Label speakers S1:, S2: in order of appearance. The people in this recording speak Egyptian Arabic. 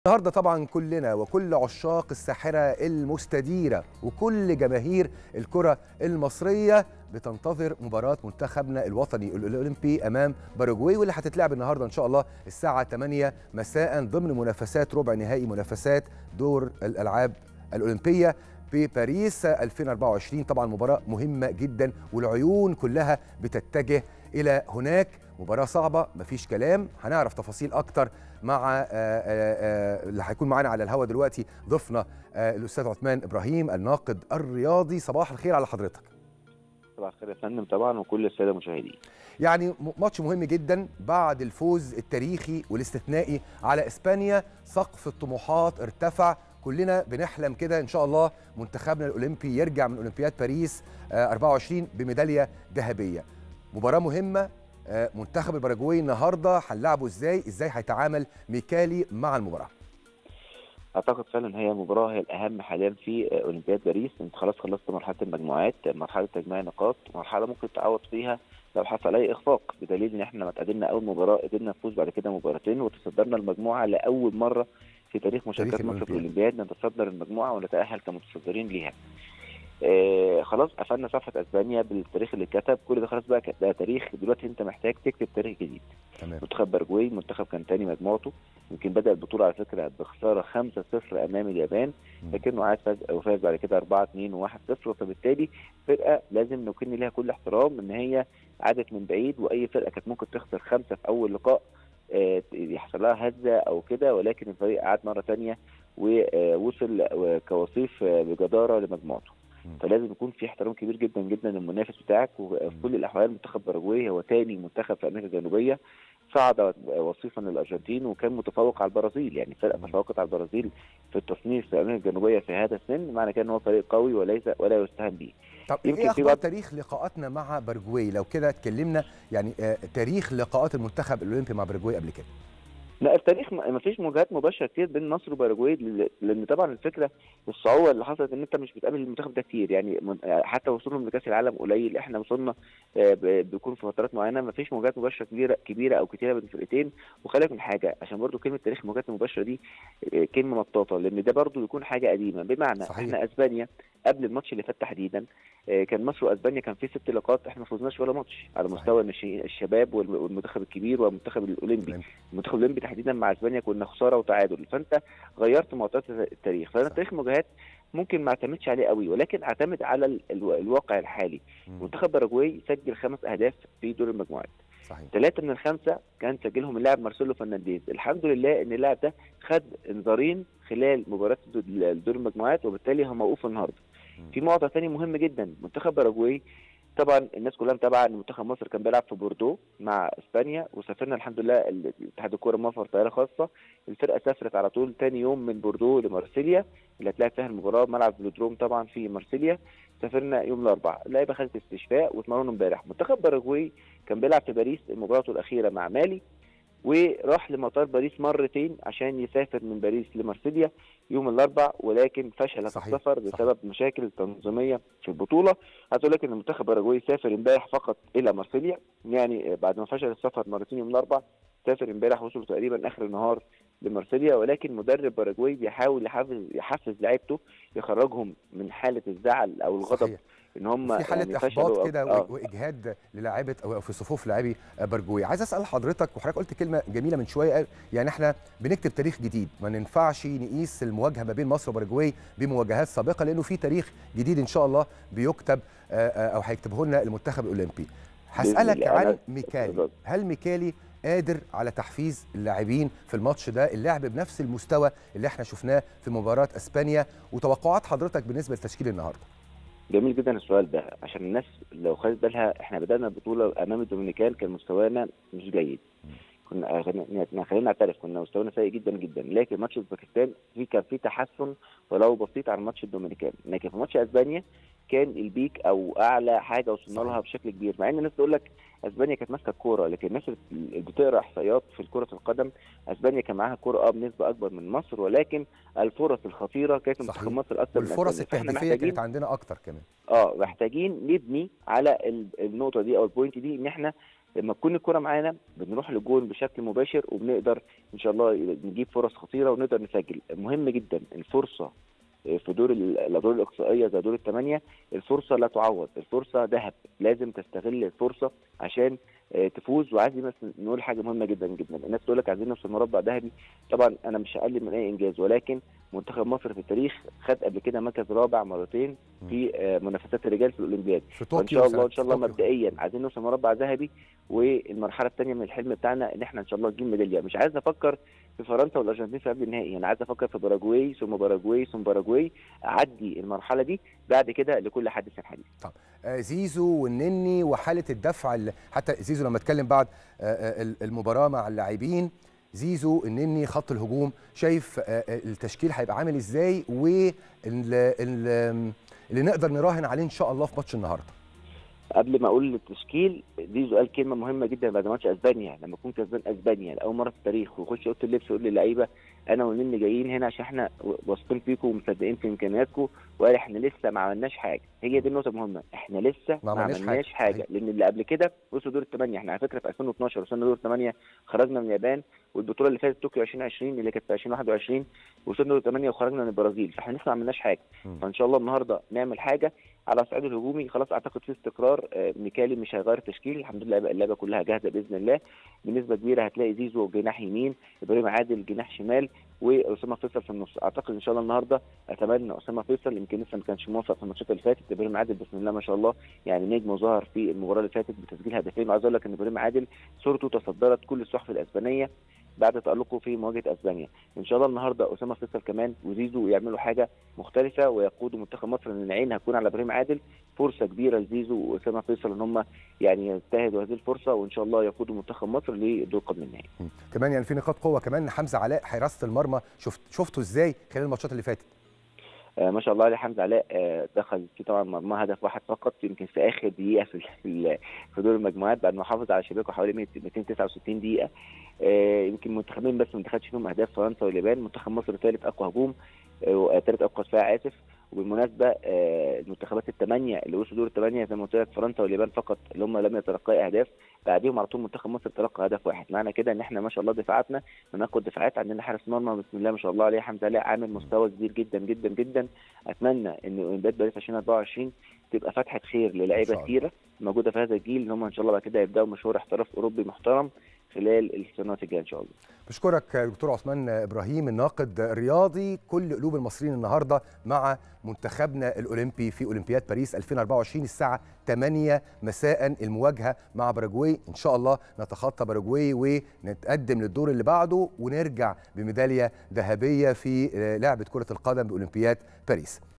S1: النهارده طبعا كلنا وكل عشاق الساحره المستديره وكل جماهير الكره المصريه بتنتظر مباراه منتخبنا الوطني الاولمبي امام باراجواي واللي هتتلعب النهارده ان شاء الله الساعه 8 مساء ضمن منافسات ربع نهائي منافسات دور الالعاب الاولمبيه بباريس 2024 طبعا مباراه مهمه جدا والعيون كلها بتتجه الى هناك مباراه صعبه مفيش كلام هنعرف تفاصيل اكتر مع آه، آه، آه، اللي هيكون معانا على الهوا دلوقتي ضيفنا آه، الاستاذ عثمان ابراهيم الناقد الرياضي صباح الخير على حضرتك
S2: صباح الخير يا فندم طبعا وكل الساده المشاهدين
S1: يعني م- ماتش مهم جدا بعد الفوز التاريخي والاستثنائي على اسبانيا سقف الطموحات ارتفع كلنا بنحلم كده ان شاء الله منتخبنا الاولمبي يرجع من اولمبياد باريس آه، 24 بميداليه ذهبيه مباراه مهمه آه، منتخب الباراجواي النهارده هنلعبه ازاي ازاي هيتعامل ميكالي مع المباراه
S2: اعتقد فعلا هي المباراه هي الاهم حاليا في اولمبياد باريس انت خلاص خلصت مرحله المجموعات مرحله تجميع النقاط مرحله ممكن تعوض فيها لو حصل اي اخفاق بدليل ان احنا لما اتقدمنا اول مباراه قدرنا نفوز بعد كده مباراتين وتصدرنا المجموعه لاول مره في تاريخ مشاركات مصر في
S1: الأولمبياد.
S2: الاولمبياد نتصدر المجموعه ونتاهل كمتصدرين ليها آه خلاص قفلنا صفحه اسبانيا بالتاريخ اللي اتكتب كل ده خلاص بقى ده تاريخ دلوقتي انت محتاج تكتب تاريخ جديد
S1: تمام
S2: منتخب باراجواي منتخب كان تاني مجموعته يمكن بدا البطوله على فكره بخساره 5-0 امام اليابان
S1: مم.
S2: لكنه عاد فاز وفاز بعد كده 4 2 و1-0 فبالتالي فرقه لازم نكن ليها كل احترام ان هي عادت من بعيد واي فرقه كانت ممكن تخسر خمسه في اول لقاء آه، يحصل لها هزه او كده ولكن الفريق عاد مره ثانيه ووصل كوصيف آه، بجداره لمجموعته
S1: مم.
S2: فلازم يكون في احترام كبير جدا جدا للمنافس بتاعك وفي كل الاحوال منتخب باراجواي هو تاني منتخب في امريكا الجنوبيه صعد وصيفا للارجنتين وكان متفوق على البرازيل يعني فرقه
S1: مم.
S2: تفوقت على البرازيل في التصنيف في امريكا الجنوبيه في هذا السن معنى كده ان هو فريق قوي وليس ولا يستهان به
S1: طب
S2: يمكن
S1: ايه
S2: في
S1: اخبار
S2: بعض-
S1: تاريخ لقاءاتنا مع باراجواي لو كده اتكلمنا يعني آه، تاريخ لقاءات المنتخب الاولمبي مع باراجواي قبل كده
S2: لا التاريخ ما ما فيش مواجهات مباشره كتير بين مصر وباراجواي ل- لان طبعا الفكره الصعوبه اللي حصلت ان انت مش بتقابل المنتخب ده كتير يعني من- حتى وصولهم لكاس العالم قليل احنا وصلنا آه، ب- بيكون في فترات معينه ما فيش مواجهات مباشره كبيره كبيره او كتيره بين الفرقتين وخليك من حاجه عشان برضو كلمه تاريخ المواجهات المباشره دي آه، كلمه مطاطه لان ده برضو بيكون حاجه قديمه بمعنى
S1: صحيح.
S2: احنا اسبانيا قبل الماتش اللي فات تحديدا آه، كان مصر واسبانيا كان في ست لقاءات احنا ما فوزناش ولا ماتش على
S1: صحيح.
S2: مستوى النشي- الشباب والم- والمنتخب الكبير والمنتخب الاولمبي المنتخب الاولمبي تحديدا مع اسبانيا كنا خساره وتعادل فانت غيرت معطيات التاريخ فانا
S1: صح.
S2: تاريخ المواجهات ممكن ما اعتمدش عليه قوي ولكن اعتمد على ال- الو- الواقع الحالي
S1: مم.
S2: منتخب باراجواي سجل خمس اهداف في دور المجموعات
S1: صحيح
S2: ثلاثه من الخمسه كان سجلهم اللاعب مارسيلو فرنانديز الحمد لله ان اللاعب ده خد انذارين خلال مباراه دو- دور المجموعات وبالتالي هو موقوف النهارده
S1: مم.
S2: في معطى ثاني مهم جدا منتخب باراجواي طبعا الناس كلها متابعه ان منتخب مصر كان بيلعب في بوردو مع اسبانيا وسافرنا الحمد لله ال- اتحاد الكوره موفر طياره خاصه الفرقه سافرت على طول تاني يوم من بوردو لمارسيليا اللي هتلاقي فيها المباراه ملعب فلودروم طبعا في مارسيليا سافرنا يوم الاربعاء اللعيبه خدت استشفاء واتمرنوا امبارح منتخب باراجواي كان بيلعب في باريس مباراته الاخيره مع مالي وراح لمطار باريس مرتين عشان يسافر من باريس لمارسيليا يوم الاربع ولكن فشل في
S1: صحيح،
S2: السفر
S1: صحيح.
S2: بسبب مشاكل تنظيميه في البطوله عايز اقول لك ان منتخب باراجواي سافر امبارح فقط الى مارسيليا يعني بعد ما فشل السفر مرتين يوم الاربع سافر امبارح وصلوا تقريبا اخر النهار لمارسيليا ولكن مدرب باراجواي بيحاول يحفز يحفز لعيبته يخرجهم من حاله الزعل او الغضب
S1: صحيح.
S2: ان هم
S1: في حاله
S2: يعني
S1: احباط
S2: فشلوا
S1: كده
S2: آه.
S1: و- واجهاد للاعيبه او في صفوف لاعبي برجوي عايز اسال حضرتك وحضرتك قلت كلمه جميله من شويه يعني احنا بنكتب تاريخ جديد ما ينفعش نقيس المواجهه ما بين مصر وبرجواي بمواجهات سابقه لانه في تاريخ جديد ان شاء الله بيكتب آه، آه، او هيكتبه لنا المنتخب الاولمبي هسالك
S2: الله.
S1: عن
S2: أنا-
S1: ميكالي
S2: اتفضل.
S1: هل ميكالي قادر على تحفيز اللاعبين في الماتش ده اللعب بنفس المستوى اللي احنا شفناه في مباراه اسبانيا وتوقعات حضرتك بالنسبه لتشكيل النهارده
S2: جميل جدا السؤال ده عشان الناس لو خدت بالها احنا بدانا البطوله امام الدومينيكان كان مستوانا مش جيد كنا خلينا خلينا نعترف كنا مستوانا سيء جدا جدا لكن ماتش اوزبكستان في كان في تحسن ولو بسيط عن ماتش الدومينيكان لكن في ماتش اسبانيا كان البيك او اعلى حاجه وصلنا
S1: صحيح.
S2: لها بشكل كبير مع ان الناس تقول لك اسبانيا كانت ماسكه الكوره لكن الناس اللي بتقرا احصائيات في كره القدم اسبانيا كان معاها كوره اه بنسبه اكبر من مصر ولكن الفرص الخطيره كانت
S1: صحيح.
S2: منتخب مصر اكثر من
S1: والفرص
S2: أسبانيا. فإحنا
S1: التهديفيه
S2: محتاجين-
S1: كانت عندنا اكتر كمان
S2: اه محتاجين نبني على ال- النقطه دي او البوينت دي ان احنا لما تكون الكره معانا بنروح للجون بشكل مباشر وبنقدر ان شاء الله نجيب فرص خطيره ونقدر نسجل مهم جدا الفرصه في دور الادوار الاقصائيه زي دور الثمانيه الفرصه لا تعوض الفرصه ذهب لازم تستغل الفرصه عشان تفوز وعايز بس نقول حاجه مهمه جدا جدا الناس تقول لك عايزين نوصل مربع ذهبي طبعا انا مش هقلل من اي انجاز ولكن منتخب مصر في التاريخ خد قبل كده مركز رابع مرتين في منافسات الرجال في الاولمبياد فان شاء الله ان شاء الله مبدئيا عايزين نوصل مربع ذهبي والمرحله الثانيه من الحلم بتاعنا ان احنا ان شاء الله نجيب ميداليه مش عايز افكر في فرنسا والارجنتين في قبل النهائي انا عايز افكر في باراجواي ثم باراجواي ثم باراجواي اعدي المرحله دي بعد كده لكل حدث حديث
S1: طب زيزو والنني وحاله الدفع حتى زيزو لما اتكلم بعد المباراه مع اللاعبين زيزو النني خط الهجوم شايف التشكيل هيبقى عامل ازاي واللي نقدر نراهن عليه ان شاء الله في ماتش النهارده
S2: قبل ما اقول التشكيل زيزو قال كلمه مهمه جدا بعد ماتش اسبانيا لما اكون كسبان اسبانيا لاول مره في التاريخ ويخش اوضه اللبس ويقول للعيبه انا والنني جايين هنا عشان احنا واثقين فيكم ومصدقين في امكانياتكم وقال احنا لسه ما عملناش حاجه هي دي النقطه المهمه احنا لسه ما عملناش, ما عملناش حاجه, حاجة. لان اللي قبل كده وصلوا دور الثمانيه احنا على فكره في 2012 وصلنا دور الثمانيه خرجنا من اليابان والبطوله اللي فاتت طوكيو 2020 اللي كانت في 2021 وصلنا دور الثمانيه وخرجنا من البرازيل فاحنا لسه ما عملناش حاجه م. فان شاء الله النهارده نعمل حاجه على الصعيد الهجومي خلاص اعتقد في استقرار ميكالي مش هيغير التشكيل الحمد لله بقى اللعبه كلها جاهزه باذن الله بنسبه كبيره هتلاقي زيزو جناح يمين ابراهيم عادل جناح شمال واسامه فيصل في النص اعتقد ان شاء الله النهارده اتمنى اسامه فيصل يمكن لسه ما كانش موفق في الماتشات اللي فاتت ابراهيم عادل بسم الله ما شاء الله يعني نجم وظهر في المباراه اللي فاتت بتسجيل هدفين وعايز اقول لك ان ابراهيم عادل صورته تصدرت كل الصحف الاسبانيه بعد تألقه في مواجهة اسبانيا ان شاء الله النهارده اسامه فيصل كمان وزيزو يعملوا حاجه مختلفه ويقودوا منتخب مصر ان العين هتكون على ابراهيم عادل فرصه كبيره لزيزو واسامه فيصل ان هم يعني يجتهدوا هذه الفرصه وان شاء الله يقودوا منتخب مصر لدور قبل النهائي.
S1: كمان يعني في نقاط قوه كمان حمزه علاء حراسه المرمى شفت شفته ازاي خلال الماتشات اللي فاتت؟
S2: آه ما شاء الله عليه حمزه علاء آه دخل في طبعا مرمى هدف واحد فقط يمكن في اخر دقيقه في في دور المجموعات بعد ما حافظ على شباكه حوالي 269 دقيقه آه يمكن منتخبين بس ما دخلش فيهم اهداف فرنسا واليابان منتخب مصر ثالث اقوى هجوم ثالث اقوى دفاع اسف وبالمناسبه المنتخبات الثمانيه اللي وصلوا دور الثمانيه زي ما قلت لك فرنسا واليابان فقط اللي هم لم يتلقوا اهداف بعديهم على طول منتخب مصر تلقى هدف واحد معنى كده ان احنا ما شاء الله دفاعاتنا من اقوى الدفاعات عندنا حارس مرمى بسم الله ما شاء الله عليه حمزه علاء عامل مستوى كبير جدا جدا جدا اتمنى ان اولمبياد باريس 2024 تبقى فتحه خير للاعيبه كثيره موجوده في هذا الجيل ان هم ان شاء الله بعد كده يبداوا مشوار احتراف اوروبي محترم خلال السنوات الجايه ان شاء الله.
S1: بشكرك دكتور عثمان ابراهيم الناقد الرياضي كل قلوب المصريين النهارده مع منتخبنا الاولمبي في اولمبياد باريس 2024 الساعه 8 مساء المواجهه مع باراجواي ان شاء الله نتخطى باراجواي ونتقدم للدور اللي بعده ونرجع بميداليه ذهبيه في لعبه كره القدم باولمبياد باريس.